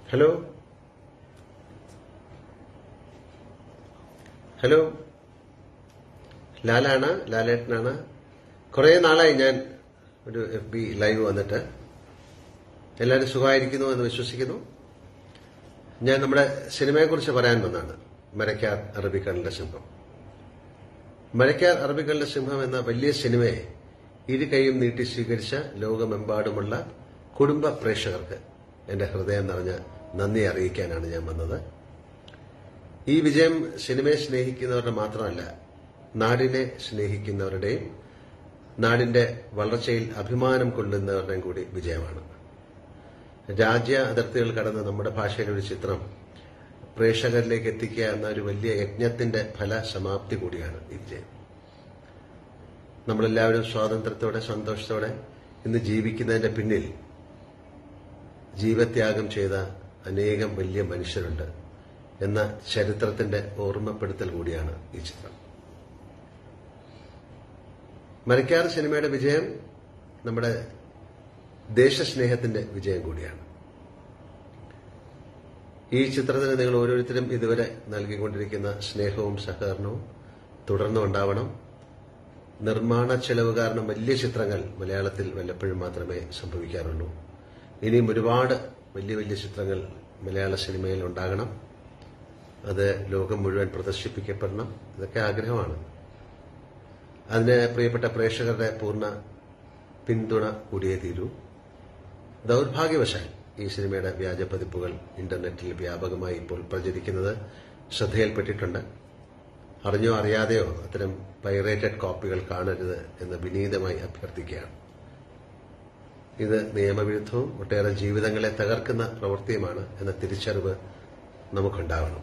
hello hello ലാലാണ് ലാലേട്ടനാണ് കുറേ നാളായി ഞാൻ ഒരു എഫ് ബി ലൈവ് വന്നിട്ട് എല്ലാവരും സുഖമായിരിക്കുന്നു എന്ന് വിശ്വസിക്കുന്നു ഞാൻ നമ്മുടെ സിനിമയെക്കുറിച്ച് പറയാൻ വന്നാണ് മരക്കാർ അറബിക്കടലിന്റെ സിംഹം മരക്കാർ അറബിക്കടലിന്റെ സിംഹം എന്ന വലിയ സിനിമയെ ഇരു കൈയും നീട്ടി സ്വീകരിച്ച ലോകമെമ്പാടുമുള്ള കുടുംബ പ്രേക്ഷകർക്ക് എന്റെ ഹൃദയം നിറഞ്ഞ നന്ദി അറിയിക്കാനാണ് ഞാൻ വന്നത് ഈ വിജയം സിനിമയെ സ്നേഹിക്കുന്നവരുടെ മാത്രമല്ല നാടിനെ സ്നേഹിക്കുന്നവരുടെയും നാടിന്റെ വളർച്ചയിൽ അഭിമാനം കൊള്ളുന്നവരുടെയും കൂടി വിജയമാണ് രാജ്യ അതിർത്തികൾ കടന്ന് നമ്മുടെ ഭാഷയിലെ ഒരു ചിത്രം പ്രേക്ഷകരിലേക്ക് എത്തിക്കുക എന്ന ഒരു വലിയ യജ്ഞത്തിന്റെ ഫല സമാപ്തി കൂടിയാണ് ഈ വിജയം നമ്മളെല്ലാവരും സ്വാതന്ത്ര്യത്തോടെ സന്തോഷത്തോടെ ഇന്ന് ജീവിക്കുന്നതിന്റെ പിന്നിൽ ജീവത്യാഗം ചെയ്ത അനേകം വലിയ മനുഷ്യരുണ്ട് എന്ന ചരിത്രത്തിന്റെ ഓർമ്മപ്പെടുത്തൽ കൂടിയാണ് ഈ ചിത്രം മരക്കാർ സിനിമയുടെ വിജയം നമ്മുടെ ദേശസ്നേഹത്തിന്റെ വിജയം കൂടിയാണ് ഈ ചിത്രത്തിന് നിങ്ങൾ ഓരോരുത്തരും ഇതുവരെ നൽകിക്കൊണ്ടിരിക്കുന്ന സ്നേഹവും സഹകരണവും തുടർന്നും ഉണ്ടാവണം നിർമ്മാണ ചെലവ് കാരണം വലിയ ചിത്രങ്ങൾ മലയാളത്തിൽ വല്ലപ്പോഴും മാത്രമേ സംഭവിക്കാറുള്ളൂ ഇനിയും ഒരുപാട് വലിയ വലിയ ചിത്രങ്ങൾ മലയാള സിനിമയിൽ ഉണ്ടാകണം അത് ലോകം മുഴുവൻ പ്രദർശിപ്പിക്കപ്പെടണം ഇതൊക്കെ ആഗ്രഹമാണ് അതിന് പ്രിയപ്പെട്ട പ്രേക്ഷകരുടെ പൂർണ്ണ പിന്തുണ കൂടിയേ തീരൂ ദൗർഭാഗ്യവശാൽ ഈ സിനിമയുടെ വ്യാജ പതിപ്പുകൾ ഇന്റർനെറ്റിൽ വ്യാപകമായി ഇപ്പോൾ പ്രചരിക്കുന്നത് ശ്രദ്ധയിൽപ്പെട്ടിട്ടുണ്ട് അറിഞ്ഞോ അറിയാതെയോ അത്തരം പൈറേറ്റഡ് കോപ്പികൾ കാണരുത് എന്ന് വിനീതമായി അഭ്യർത്ഥിക്കുകയാണ് ഇത് നിയമവിരുദ്ധവും ഒട്ടേറെ ജീവിതങ്ങളെ തകർക്കുന്ന പ്രവൃത്തിയുമാണ് എന്ന തിരിച്ചറിവ് നമുക്കുണ്ടാവണം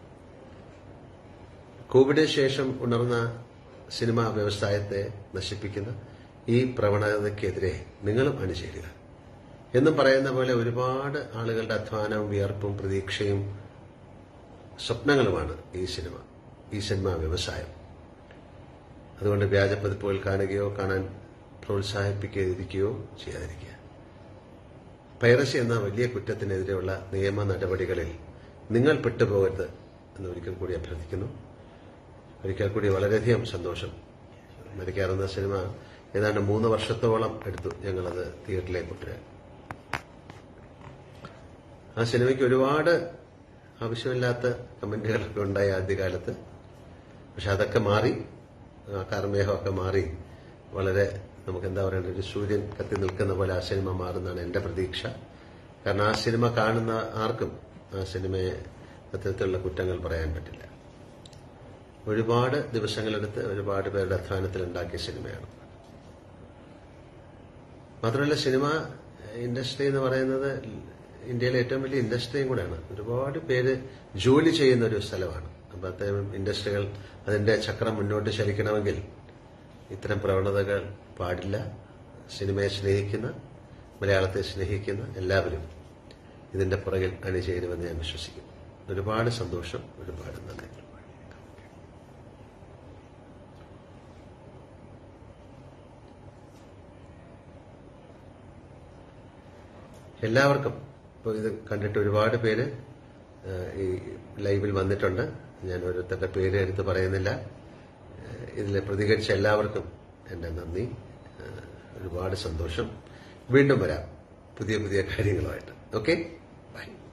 കോവിഡിന് ശേഷം ഉണർന്ന സിനിമാ വ്യവസായത്തെ നശിപ്പിക്കുന്ന ഈ പ്രവണതയ്ക്കെതിരെ നിങ്ങളും അണിചേരുക എന്നും പറയുന്ന പോലെ ഒരുപാട് ആളുകളുടെ അധ്വാനവും വിയർപ്പും പ്രതീക്ഷയും സ്വപ്നങ്ങളുമാണ് ഈ സിനിമ ഈ സിനിമാ വ്യവസായം അതുകൊണ്ട് വ്യാജപ്പതിപ്പുകൾ കാണുകയോ കാണാൻ പ്രോത്സാഹിപ്പിക്കാതിരിക്കുകയോ ചെയ്യാതിരിക്കുക പൈറസി എന്ന വലിയ കുറ്റത്തിനെതിരെയുള്ള നിയമ നടപടികളിൽ നിങ്ങൾ പെട്ടുപോകരുത് എന്ന് ഒരിക്കൽ കൂടി അഭ്യർത്ഥിക്കുന്നു ഒരിക്കൽ കൂടി വളരെയധികം സന്തോഷം മരിക്കാറുന്ന സിനിമ ഏതാണ്ട് മൂന്ന് വർഷത്തോളം എടുത്തു ഞങ്ങളത് തിയേറ്ററിലേക്ക് കൊണ്ടുവരാൻ ആ സിനിമയ്ക്ക് ഒരുപാട് ആവശ്യമില്ലാത്ത കമന്റുകളൊക്കെ ഉണ്ടായി ആദ്യകാലത്ത് പക്ഷെ അതൊക്കെ മാറി ആ കാർമേഹമൊക്കെ മാറി വളരെ നമുക്ക് എന്താ പറയണ്ട ഒരു സൂര്യൻ കത്തി നിൽക്കുന്ന പോലെ ആ സിനിമ മാറുന്നതാണ് എന്റെ പ്രതീക്ഷ കാരണം ആ സിനിമ കാണുന്ന ആർക്കും ആ സിനിമയെ അത്തരത്തിലുള്ള കുറ്റങ്ങൾ പറയാൻ പറ്റില്ല ഒരുപാട് ദിവസങ്ങളെടുത്ത് ഒരുപാട് പേരുടെ അധ്വാനത്തിൽ ഉണ്ടാക്കിയ സിനിമയാണ് മാത്രമല്ല സിനിമ ഇൻഡസ്ട്രി എന്ന് പറയുന്നത് ഇന്ത്യയിലെ ഏറ്റവും വലിയ ഇൻഡസ്ട്രിയും കൂടെയാണ് ഒരുപാട് പേര് ജോലി ചെയ്യുന്ന ഒരു സ്ഥലമാണ് അപ്പൊ അത്തരം ഇൻഡസ്ട്രികൾ അതിന്റെ ചക്രം മുന്നോട്ട് ചലിക്കണമെങ്കിൽ ഇത്തരം പ്രവണതകൾ പാടില്ല സിനിമയെ സ്നേഹിക്കുന്ന മലയാളത്തെ സ്നേഹിക്കുന്ന എല്ലാവരും ഇതിന്റെ പുറകിൽ അണിചേരുമെന്ന് ഞാൻ വിശ്വസിക്കുന്നു ഒരുപാട് സന്തോഷം ഒരുപാട് നന്ദി എല്ലാവർക്കും ഇപ്പോൾ ഇത് കണ്ടിട്ട് ഒരുപാട് പേര് ഏഹ്, ഈ ലൈവിൽ വന്നിട്ടുണ്ട് ഞാൻ ഓരോരുത്തരുടെ പേര് എടുത്ത് പറയുന്നില്ല ഏഹ്, ഇതിൽ പ്രതികരിച്ച എല്ലാവർക്കും എൻ്റെ നന്ദി ഏഹ്, ഒരുപാട് സന്തോഷം വീണ്ടും വരാം പുതിയ പുതിയ കാര്യങ്ങളുമായിട്ട് ഓക്കെ ബൈ